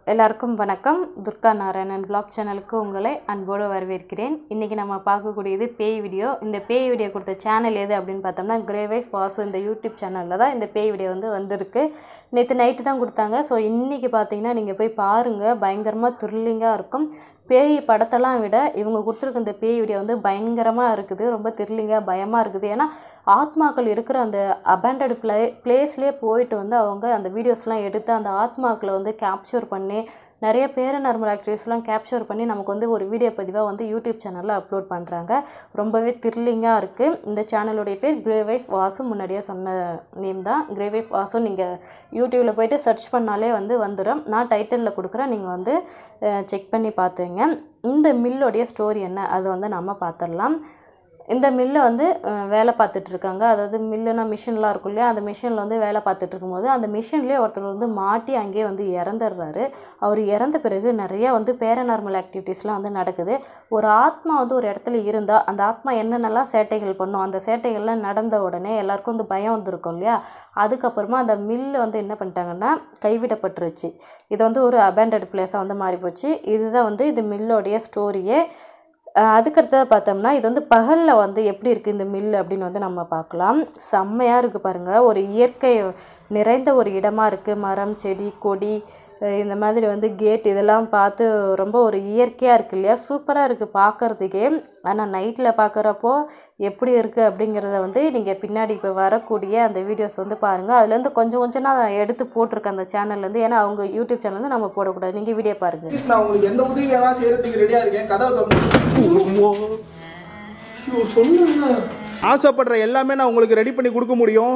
எல்லாருக்கும் வணக்கம் துர்கா நாராயணன் பிளாக் சேனலுக்கு உங்களை அன்போடு வரவேற்கிறேன் இன்றைக்கி நம்ம பார்க்கக்கூடியது பேய் வீடியோ இந்த பேய் வீடியோ கொடுத்த சேனல் எது அப்படின்னு பார்த்தோம்னா கிரேவை ஃபாசு இந்த யூடியூப் சேனலில் தான் இந்த பேய் வீடியோ வந்து வந்திருக்கு நேற்று நைட்டு தான் கொடுத்தாங்க ஸோ இன்றைக்கி பார்த்தீங்கன்னா நீங்கள் போய் பாருங்கள் பயங்கரமாக த்ரில்லிங்காக இருக்கும் பேய் படத்தெல்லாம் விட இவங்க கொடுத்துருக்க இந்த பேய் வீடியோ வந்து பயங்கரமாக இருக்குது ரொம்ப த்ரில்லிங்காக பயமாக இருக்குது ஏன்னா ஆத்மாக்கள் இருக்கிற அந்த அபேண்டட் பிளே பிளேஸ்லேயே போயிட்டு வந்து அவங்க அந்த வீடியோஸ்லாம் எடுத்து அந்த ஆத்மாக்களை வந்து கேப்சர் பண்ணி நிறைய பேரநார்மல் ஆக்டிவிஸ்லாம் கேப்சர் பண்ணி நமக்கு வந்து ஒரு வீடியோ பதிவாக வந்து யூடியூப் சேனலில் அப்லோட் பண்ணுறாங்க ரொம்பவே த்ரில்லிங்காக இருக்குது இந்த சேனலுடைய பேர் கிரேவைஃப் வாசு முன்னாடியே சொன்ன நேம் தான் கிரேவைஃப் வாசு நீங்கள் யூடியூப்பில் போயிட்டு சர்ச் பண்ணாலே வந்து வந்துடும் நான் டைட்டிலில் கொடுக்குறேன் நீங்கள் வந்து செக் பண்ணி பார்த்துங்க இந்த மில்லோடைய ஸ்டோரி என்ன அது வந்து நம்ம பார்த்துடலாம் இந்த மில்லை வந்து அஹ், வேலை பார்த்துட்டு இருக்காங்க அதாவது மில்லுனா மிஷின்லாம் இருக்கும் இல்லையா அந்த மிஷினில் வந்து வேலை பார்த்துட்டு இருக்கும்போது அந்த மிஷின்லேயே ஒருத்தர் வந்து மாட்டி அங்கேயே வந்து இறந்துடுறாரு அவர் இறந்த பிறகு நிறைய வந்து பேரநார்மல் ஆக்டிவிட்டீஸ்லாம் வந்து நடக்குது ஒரு ஆத்மா வந்து ஒரு இடத்துல இருந்தால் அந்த ஆத்மா என்னென்னலாம் சேட்டைகள் பண்ணும் அந்த சேட்டைகள்லாம் நடந்த உடனே எல்லாருக்கும் வந்து பயம் வந்திருக்கும் இல்லையா அதுக்கப்புறமா அந்த மில்லு வந்து என்ன பண்ணிட்டாங்கன்னா கைவிடப்பட்டுருச்சு இது வந்து ஒரு அபேண்டட் பிளேஸாக வந்து மாறி போச்சு இதுதான் வந்து இது மில்லோடைய ஸ்டோரியே அஹ் அதுக்கடுத்தது பார்த்தோம்னா இது வந்து பகலில் வந்து எப்படி இருக்குது இந்த மில் அப்படின்னு வந்து நம்ம பார்க்கலாம் செம்மையாக இருக்குது பாருங்கள் ஒரு இயற்கை நிறைந்த ஒரு இடமா இருக்குது மரம் செடி கொடி அஹ் இந்த மாதிரி வந்து கேட் இதெல்லாம் பார்த்து ரொம்ப ஒரு இயற்கையாக இருக்குது இல்லையா சூப்பராக இருக்குது பார்க்குறதுக்கே ஆனால் நைட்டில் பார்க்குறப்போ எப்படி இருக்குது அப்படிங்கிறத வந்து நீங்கள் பின்னாடி இப்போ வரக்கூடிய அந்த வீடியோஸ் வந்து பாருங்கள் அதுலேருந்து கொஞ்சம் கொஞ்சம் நான் எடுத்து போட்டிருக்கேன் அந்த சேனல்லேருந்து ஏன்னா அவங்க யூடியூப் சேனல் வந்து நம்ம போடக்கூடாது நீங்கள் வீடியோ பாருங்கள் Please, நான் உங்களுக்கு எந்த உதவி வேணா செய்யறதுக்கு ரெடியா இருக்கேன் கதவை திறந்து சொல்லுங்க ஆசைப்படுற எல்லாமே நான் உங்களுக்கு ரெடி பண்ணி கொடுக்க முடியும்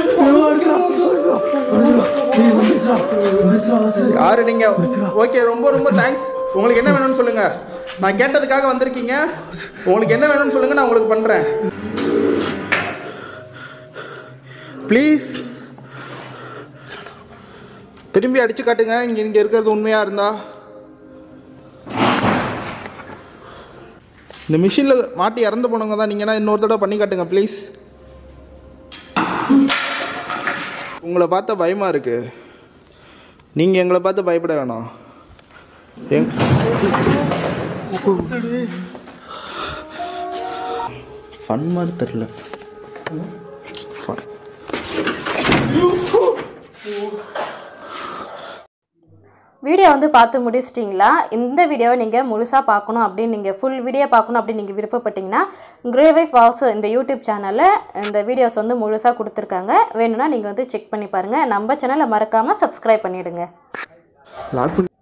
யாரு நீங்க ஓகே ரொம்ப ரொம்ப தேங்க்ஸ் உங்களுக்கு என்ன வேணும்னு சொல்லுங்க நான் கேட்டதுக்காக வந்திருக்கீங்க உங்களுக்கு என்ன வேணும்னு சொல்லுங்க நான் உங்களுக்கு பண்றேன் ப்ளீஸ் திரும்பி அடிச்சு காட்டுங்க இங்க இங்க இருக்கிறது உண்மையா இருந்தா இந்த மிஷினில் மாட்டி இறந்து போனவங்க தான் நீங்கன்னா இன்னொரு தடவை பண்ணி காட்டுங்க ப்ளீஸ் உங்களை பார்த்தா பயமாக இருக்கு நீங்கள் எங்களை பார்த்து பயப்பட வேணாம் எங் ஃபன் மாதிரி தெரில வீடியோ வந்து பார்த்து முடிச்சிட்டிங்களா இந்த வீடியோவை நீங்கள் முழுசாக பார்க்கணும் அப்படின்னு நீங்கள் ஃபுல் வீடியோ பார்க்கணும் அப்படின்னு நீங்கள் விருப்பப்பட்டீங்கன்னா கிரேவை ஃபால்ஸ் இந்த யூடியூப் சேனலில் இந்த வீடியோஸ் வந்து முழுசாக கொடுத்துருக்காங்க வேணும்னா நீங்கள் வந்து செக் பண்ணி பாருங்கள் நம்ம சேனலை மறக்காமல் சப்ஸ்கிரைப் பண்ணிவிடுங்க லாக் பண்ணி